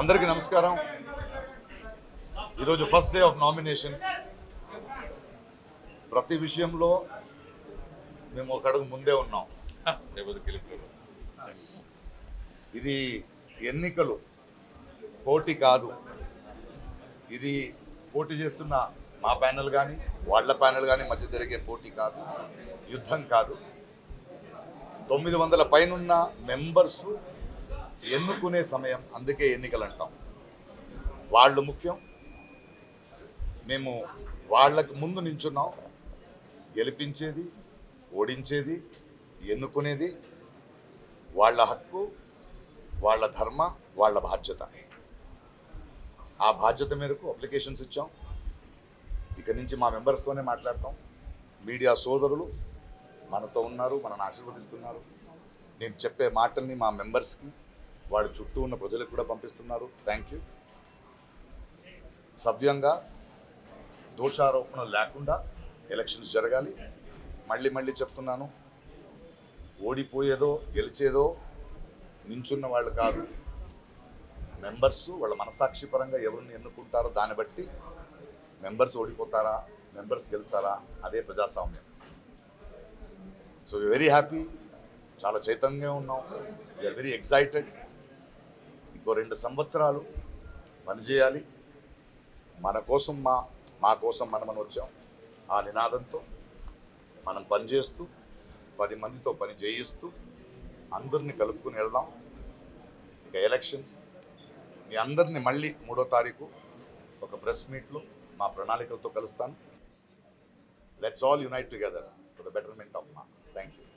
అందరికీ నమస్కారం ఈరోజు ఫస్ట్ డే ఆఫ్ నామినేషన్స్ ప్రతి విషయంలో మేము ఒక అడుగు ముందే ఉన్నాం ఇది ఎన్నికలు పోటీ కాదు ఇది పోటీ చేస్తున్న మా ప్యానెల్ కానీ వాళ్ళ ప్యానెల్ కానీ మధ్య జరిగే పోటీ కాదు యుద్ధం కాదు తొమ్మిది వందల పైనున్న మెంబర్స్ ఎన్నుకునే సమయం అందుకే ఎన్నికలు అంటాం వాళ్ళు ముఖ్యం మేము వాళ్ళకు ముందు నించున్నాం గెలిపించేది ఓడించేది ఎన్నుకునేది వాళ్ళ హక్కు వాళ్ళ ధర్మ వాళ్ళ బాధ్యత ఆ బాధ్యత మేరకు అప్లికేషన్స్ ఇచ్చాం ఇక నుంచి మా మెంబర్స్తోనే మాట్లాడతాం మీడియా సోదరులు మనతో ఉన్నారు మనల్ని ఆశీర్వదిస్తున్నారు నేను చెప్పే మాటల్ని మా మెంబర్స్కి వాళ్ళ చుట్టూ ఉన్న ప్రజలకు కూడా పంపిస్తున్నారు థ్యాంక్ యూ సవ్యంగా దోషారోపణ లేకుండా ఎలక్షన్స్ జరగాలి మళ్ళీ మళ్ళీ చెప్తున్నాను ఓడిపోయేదో గెలిచేదో నించున్న వాళ్ళు కాదు మెంబర్స్ వాళ్ళ మనసాక్షి పరంగా ఎవరిని ఎన్నుకుంటారో దాన్ని బట్టి మెంబర్స్ ఓడిపోతారా మెంబర్స్ గెలుతారా అదే ప్రజాస్వామ్యం సో వెరీ హ్యాపీ చాలా చైతన్యంగా ఉన్నాం వీఆర్ వెరీ ఎక్సైటెడ్ ఇంకో రెండు సంవత్సరాలు పనిచేయాలి మన కోసం మా మా కోసం మనమని వచ్చాం ఆ నినాదంతో మనం పనిచేస్తూ పది మందితో పని చేయిస్తూ అందరిని కలుపుకుని వెళ్దాం ఇక ఎలక్షన్స్ మీ అందరిని మళ్ళీ మూడో తారీఖు ఒక ప్రెస్ మీట్లో మా ప్రణాళికలతో కలుస్తాను let's all unite together for the betterment of మా థ్యాంక్ యూ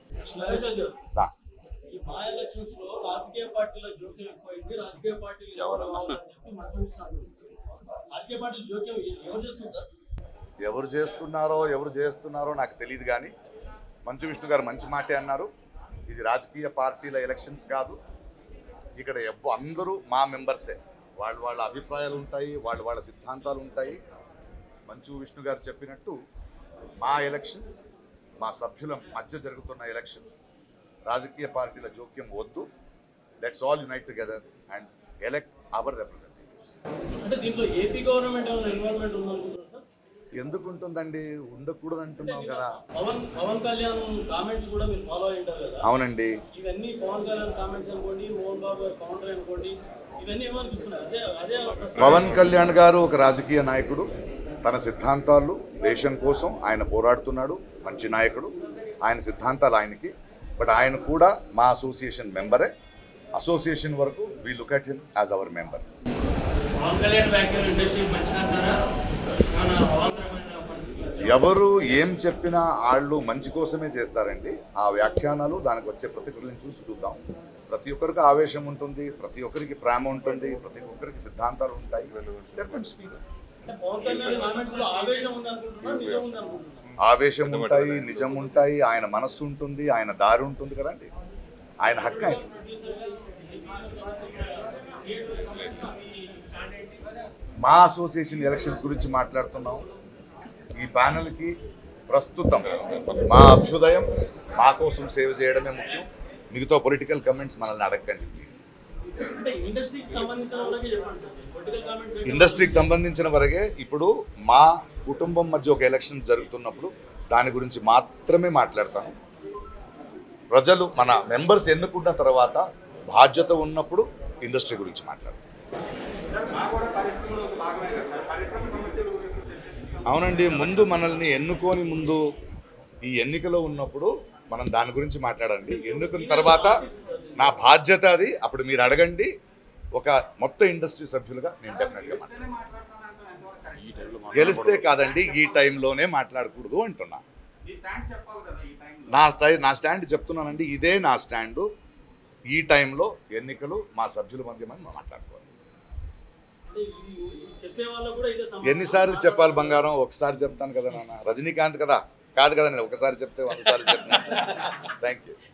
ఈ మా ఎలక్షన్స్ లో రాజకీయ పార్టీల జోక్యం ఎక్కువైంది రాజకీయ పార్టీలు ఎవరు కావాలని చెప్పి మాట్లాడుతున్నారు రాజకీయ పార్టీల జోక్యం ఎవరు చేస్తుంటారు ఎవరు చేస్తున్నారో ఎవరు చేస్తున్నారో నాకు తెలియదు కానీ మంచు విష్ణు గారు మంచి మాటే అన్నారు ఇది రాజకీయ పార్టీల ఎలక్షన్స్ కాదు ఇక్కడ ఎవ్వ అందరూ మా మెంబర్సే వాళ్ళ వాళ్ళ అభిప్రాయాలు ఉంటాయి వాళ్ళ వాళ్ళ సిద్ధాంతాలు ఉంటాయి మంచు విష్ణు గారు చెప్పినట్టు మా ఎలక్షన్స్ మా సభ్యుల మధ్య జరుగుతున్న ఎలక్షన్స్ రాజకీయ పార్టీల జోక్యం వద్దు let's all unite together and elect our representatives అంటే దీంట్లో ఏపీ గవర్నమెంట్ ఏమైనా ఇన్వాల్వ్మెంట్ ఉందనుకుంటున్నారు సార్ ఎందుకు ఉంటుందండి ఉండకూడదు అంటున్నాం కదా పవన్ పవన్ కళ్యాణ్ కామెంట్స్ కూడా మీరు ఫాలో అయి ఉంటారు కదా అవునండి ఇవన్నీ పవన్ కళ్యాణ్ కామెంట్స్ అనుకోండి మోహన్ బాబు గారు కౌంటర్ అనుకోండి ఇవన్నీ ఏమనిపిస్తున్నాయి అదే అదే ప్రశ్న. పవన్ కళ్యాణ్ గారు ఒక రాజకీయ నాయకుడు తన సిద్ధాంతాలు దేశం కోసం ఆయన పోరాడుతున్నాడు మంచి నాయకుడు ఆయన సిద్ధాంతాలు ఆయనకి బట్ ఆయన కూడా మా అసోసియేషన్ మెంబరే అసోసియేషన్ వరకు we look at him as our member Pawan Kalyan వ్యాఖ్యలు ఇండస్ట్రీ మంచిదంటారా మన అవాంతరమైన పరిస్థితులు ఎవరు ఏం చెప్పినా వాళ్ళు మంచి కోసమే చేస్తారండి ఆ వ్యాఖ్యానాలు దానికి వచ్చే ప్రతిక్రియలను చూసి చూద్దాం ప్రతి ఒక్కరికి ఆవేశం ఉంటుంది ప్రతి ఒక్కరికి ప్రేమ ఉంటుంది ప్రతి ఒక్కరికి సిద్ధాంతాలు ఉంటాయి Let them speak. అంటే పవన్ కళ్యాణ్ కామెంట్స్ లో ఆవేశం ఉంది అనుకుంటున్నా నిజం ఉంది అనుకుంటున్నా ఆవేశం ఉంటాయి నిజం ఉంటాయి ఆయన మనస్సు ఉంటుంది ఆయన దారి ఉంటుంది కదండి ఆయన హక్కు ఆయన మా అసోసియేషన్ ఎలక్షన్స్ గురించి మాట్లాడుతున్నాం ఈ ప్యానల్కి ప్రస్తుతం మా అభ్యుదయం మా కోసం సేవ చేయడమే ముఖ్యం మిగతా పొలిటికల్ కమెంట్స్ మనల్ని అడగండి ప్లీజ్ అంటే ఇండస్ట్రీకి సంబంధించిన వాళ్ళకే చెప్పండి సార్ పొలిటికల్ కామెంట్స్ ఇండస్ట్రీకి సంబంధించిన వరకే ఇప్పుడు మా కుటుంబం మధ్య ఒక ఎలక్షన్ జరుగుతున్నప్పుడు దాని గురించి మాత్రమే మాట్లాడతాను ప్రజలు మన మెంబర్స్ ఎన్నుకున్న తర్వాత బాధ్యత ఉన్నప్పుడు ఇండస్ట్రీ గురించి మాట్లాడతాం అవునండి ముందు మనల్ని ఎన్నుకొని ముందు ఈ ఎన్నికలో ఉన్నప్పుడు మనం దాని గురించి మాట్లాడండి ఎన్నుకున్న తర్వాత నా బాధ్యత అది అప్పుడు మీరు అడగండి ఒక మొత్తం ఇండస్ట్రీ సభ్యులుగా నేను డెఫినెట్గా మాట్లాడతాను గెలిస్తే కాదండి ఈ టైంలోనే మాట్లాడకూడదు అంటున్నా నా స్టై నా స్టాండ్ చెప్తున్నానండి ఇదే నా స్టాండు ఈ టైంలో ఎన్నికలు మా సభ్యుల మధ్య మనం మాట్లాడుకోవాలి అంటే ఇది ఇది చెప్పే వాళ్ళకు కూడా ఇదే సమాధానం. ఎన్నిసార్లు చెప్పాలి బంగారం ఒకసారి చెప్తాను కదా నాన్న రజనీకాంత్ కదా కాదు కదా నేను ఒకసారి చెప్తే వంద సార్లు చెప్పిన థ్యాంక్ యూ